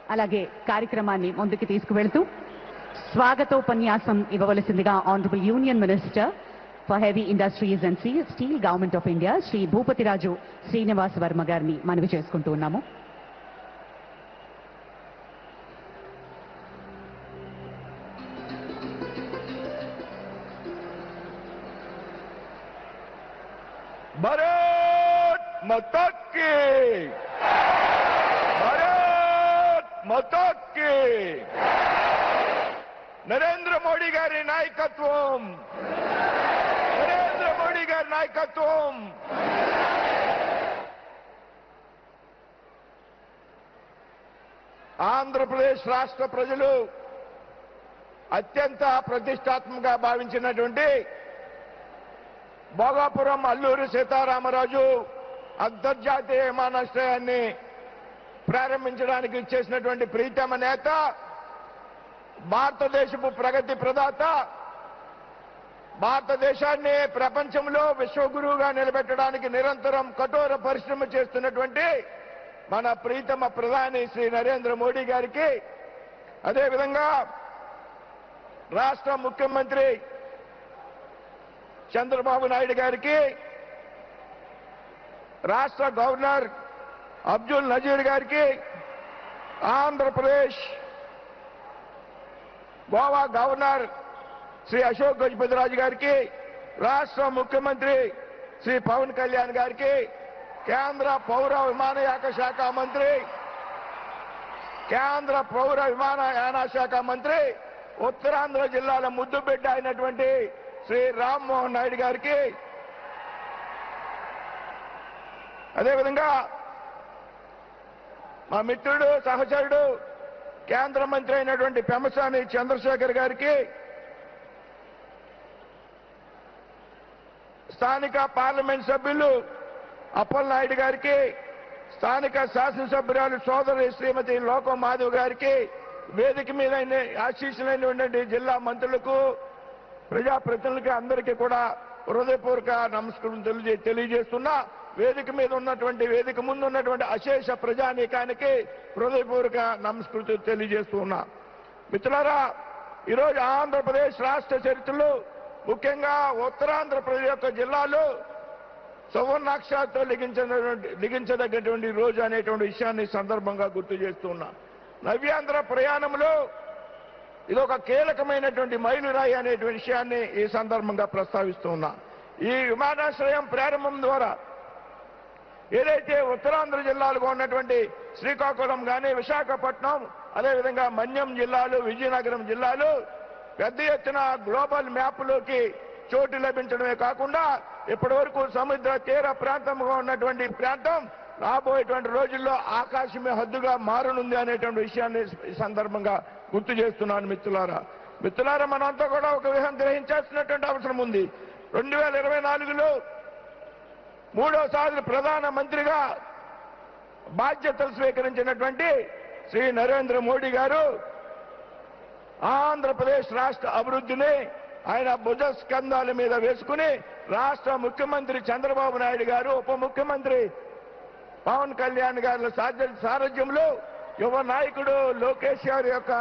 అలాగే కార్యక్రమాన్ని ముందుకు తీసుకువెళ్తూ స్వాగతోపన్యాసం ఇవ్వవలసిందిగా honourable union minister for heavy industries and steel government of India Shri Bhupathiraju Srinivas Varma గారిని మనవి చేసుకుంటూ ఉన్నాము భారత్ మతకి భారత్ మతకి నరేంద్ర మోడీ గారి నాయకత్వం నరేంద్ర మోడీ గారి నాయకత్వం ఆంధ్రప్రదేశ్ రాష్ట్ర ప్రజలు అత్యంత ప్రతిష్టాత్మకంగా భావించినటువంటి భోగాపురం అల్లూరి సీతారామరాజు అంతర్జాతీయ విమానాశ్రయాన్ని ప్రారంభించడానికి చేసినటువంటి ప్రీతమ నేత భారతదేశపు ప్రగతి ప్రదాత భారతదేశాన్ని ప్రపంచంలో విశ్వగురువుగా నిలబెట్టడానికి నిరంతరం కఠోర పరిశ్రమ చేస్తున్నటువంటి మన ప్రీతమ ప్రధాని శ్రీ నరేంద్ర మోడీ గారికి అదేవిధంగా రాష్ట్ర ముఖ్యమంత్రి చంద్రబాబు నాయుడు గారికి రాష్ట్ర గవర్నర్ అబ్దుల్ నజీర్ గారికి ఆంధ్రప్రదేశ్ గోవా గవర్నర్ శ్రీ అశోక్ గజపతిరాజు గారికి రాష్ట్ర ముఖ్యమంత్రి శ్రీ పవన్ కళ్యాణ్ గారికి కేంద్ర పౌర విమానయాన శాఖ మంత్రి కేంద్ర పౌర విమానయాన శాఖ మంత్రి ఉత్తరాంధ్ర జిల్లాల ముద్దుబిడ్డ అయినటువంటి శ్రీ రామ్మోహన్ నాయుడు గారికి అదేవిధంగా మా మిత్రుడు సహచరుడు కేంద్ర మంత్రి అయినటువంటి పెమసాని చంద్రశేఖర్ గారికి స్థానిక పార్లమెంట్ సభ్యులు అప్పలనాయుడు గారికి స్థానిక శాసనసభ్యురాలు సోదరి శ్రీమతి లోకం మాధవ్ గారికి వేదిక మీద ఆశీస్సులైనటువంటి జిల్లా మంత్రులకు ప్రజాప్రతినిధులకి అందరికీ కూడా హృదయపూర్వక నమస్కారం తెలియజే తెలియజేస్తున్నా వేదిక మీద ఉన్నటువంటి వేదిక ముందు ఉన్నటువంటి అశేష ప్రజానీకానికి హృదయపూర్వక నమస్కృతి తెలియజేస్తూ ఉన్నా మిత్రులారా ఈరోజు ఆంధ్రప్రదేశ్ రాష్ట్ర చరిత్రలో ముఖ్యంగా ఉత్తరాంధ్రప్రదేశ్ యొక్క జిల్లాలో సువర్ణాక్షరాలతో లిఖించినటువంటి లిఖించదగ్గటువంటి రోజు అనేటువంటి విషయాన్ని ఈ సందర్భంగా గుర్తు చేస్తున్నా నవ్యాంధ్ర ప్రయాణంలో ఇది ఒక కీలకమైనటువంటి మైలురాయి అనేటువంటి విషయాన్ని ఈ సందర్భంగా ప్రస్తావిస్తూ ఉన్నా ఈ విమానాశ్రయం ప్రారంభం ద్వారా ఏదైతే ఉత్తరాంధ్ర జిల్లాలుగా ఉన్నటువంటి శ్రీకాకుళం కానీ విశాఖపట్నం అదేవిధంగా మన్యం జిల్లాలు విజయనగరం జిల్లాలు పెద్ద ఎత్తున గ్లోబల్ మ్యాప్లోకి చోటు లభించడమే కాకుండా ఇప్పటి వరకు సముద్ర తీర ప్రాంతంగా ఉన్నటువంటి ప్రాంతం రాబోయేటువంటి రోజుల్లో ఆకాశమే హద్దుగా మారనుంది అనేటువంటి విషయాన్ని ఈ సందర్భంగా గుర్తు చేస్తున్నాను మిత్రులారా మిత్రులారా మనంతా కూడా ఒక విషయం గ్రహించాల్సినటువంటి అవసరం ఉంది రెండు వేల ఇరవై నాలుగులో మూడోసారి ప్రధాన మంత్రిగా బాధ్యతలు స్వీకరించినటువంటి శ్రీ నరేంద్ర మోడీ గారు ఆంధ్రప్రదేశ్ రాష్ట్ర అభివృద్ధిని ఆయన భుజ స్కంధాల మీద వేసుకుని రాష్ట్ర ముఖ్యమంత్రి చంద్రబాబు నాయుడు గారు ఉప ముఖ్యమంత్రి పవన్ కళ్యాణ్ గారి సాధ్య- సారథ్యంలో యువ నాయకుడు లోకేష్ గారి యొక్క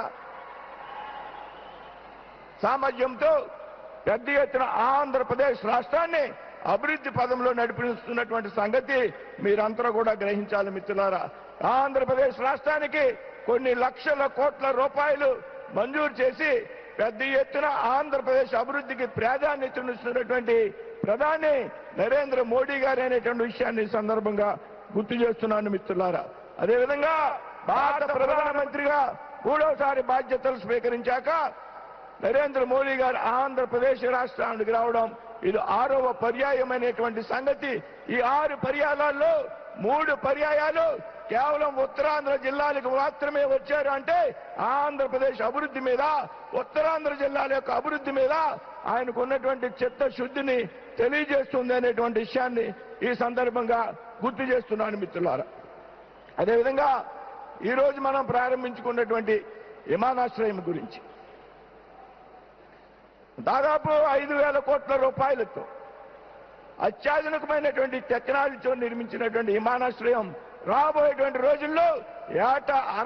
సామర్థ్యంతో పెద్ద ఎత్తున ఆంధ్రప్రదేశ్ రాష్ట్రాన్ని అభివృద్ధి పదంలో నడిపిస్తున్నటువంటి సంగతి మీరంతా కూడా గ్రహించాలి మిత్రులారా ఆంధ్రప్రదేశ్ రాష్ట్రానికి కొన్ని లక్షల కోట్ల రూపాయలు మంజూరు చేసి పెద్ద ఎత్తున ఆంధ్రప్రదేశ్ అభివృద్ధికి ప్రాధాన్యతనిస్తున్నటువంటి ప్రధాని నరేంద్ర మోడీ గారు అనేటువంటి విషయాన్ని ఈ సందర్భంగా గుర్తు చేస్తున్నాను మిత్రులారా అదేవిధంగా భారత ప్రధానమంత్రిగా మూడవసారి బాధ్యతలు స్వీకరించాక నరేంద్ర మోడీ గారు ఆంధ్రప్రదేశ్ రాష్ట్రానికి రావడం ఇది ఆరవ పర్యాయమైనటువంటి సంగతి ఈ ఆరు పర్యాయాలలో మూడు పర్యాయాలు కేవలం ఉత్తరాంధ్ర జిల్లాలకు మాత్రమే వచ్చారు అంటే ఆంధ్రప్రదేశ్ అభివృద్ధి మీద ఉత్తరాంధ్ర జిల్లాల యొక్క అభివృద్ధి మీద ఆయనకు ఉన్నటువంటి చిత్తశుద్ధిని తెలియజేస్తుంది అనేటువంటి విషయాన్ని ఈ సందర్భంగా గుర్తు చేస్తున్నాను మిత్రులారా అదేవిధంగా ఈ రోజు మనం ప్రారంభించుకున్నటువంటి విమానాశ్రయం గురించి దాదాపు ఐదు వేల కోట్ల రూపాయలతో అత్యాధునికమైనటువంటి టెక్నాలజీతో నిర్మించినటువంటి విమానాశ్రయం రాబోయేటువంటి రోజుల్లో ఏటా